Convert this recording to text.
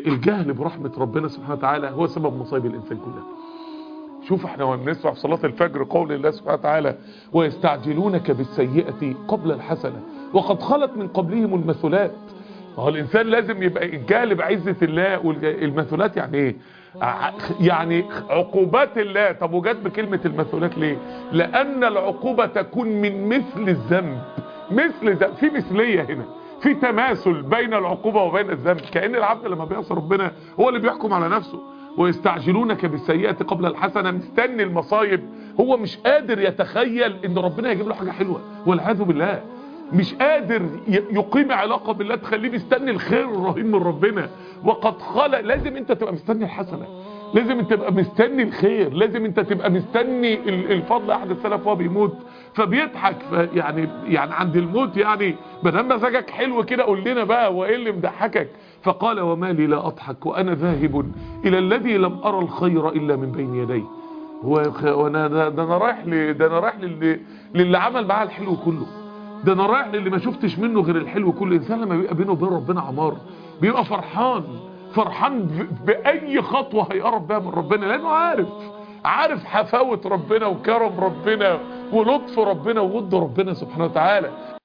الجهل برحمة ربنا سبحانه وتعالى هو سبب مصايب الإنسان كلها شوف احنا بنسمع في صلاة الفجر قول الله سبحانه وتعالى ويستعجلونك بالسيئة قبل الحسنة وقد خلت من قبلهم المثلات هو الإنسان لازم يبقى الجهل بعزة الله والمثلات يعني ايه يعني عقوبات الله طب وجت بكلمة المثلات ليه لأن العقوبة تكون من مثل الذنب مثل ذنب في مثلية هنا في تماثل بين العقوبة وبين الذنب كأن العبد لما بيعصي ربنا هو اللي بيحكم على نفسه ويستعجلونك بالسيئة قبل الحسنة مستني المصايب هو مش قادر يتخيل ان ربنا يجيب له حاجة حلوة والعياذ بالله مش قادر يقيم علاقة بالله تخليه مستني الخير الرهيب من ربنا وقد خلق لازم انت تبقى مستني الحسنة لازم انت تبقى مستني الخير لازم انت تبقى مستني الفضل احد السلف وهو بيموت فبيضحك يعني يعني عند الموت يعني ما دام مزاجك حلو كده قول لنا بقى وايه اللي مضحكك فقال وما لي لا اضحك وانا ذاهب الى الذي لم ارى الخير الا من بين يديه هو انا ده, ده انا رايح ده انا رايح للي, للي عمل معاه الحلو كله ده انا رايح للي ما شفتش منه غير الحلو كل انسان لما بيبقى بينه وبين ربنا عمار بيبقى فرحان فرحان باي خطوه هيقرب بيها من ربنا لانه عارف عارف حفاوه ربنا وكرم ربنا ولطف ربنا وود ربنا سبحانه وتعالى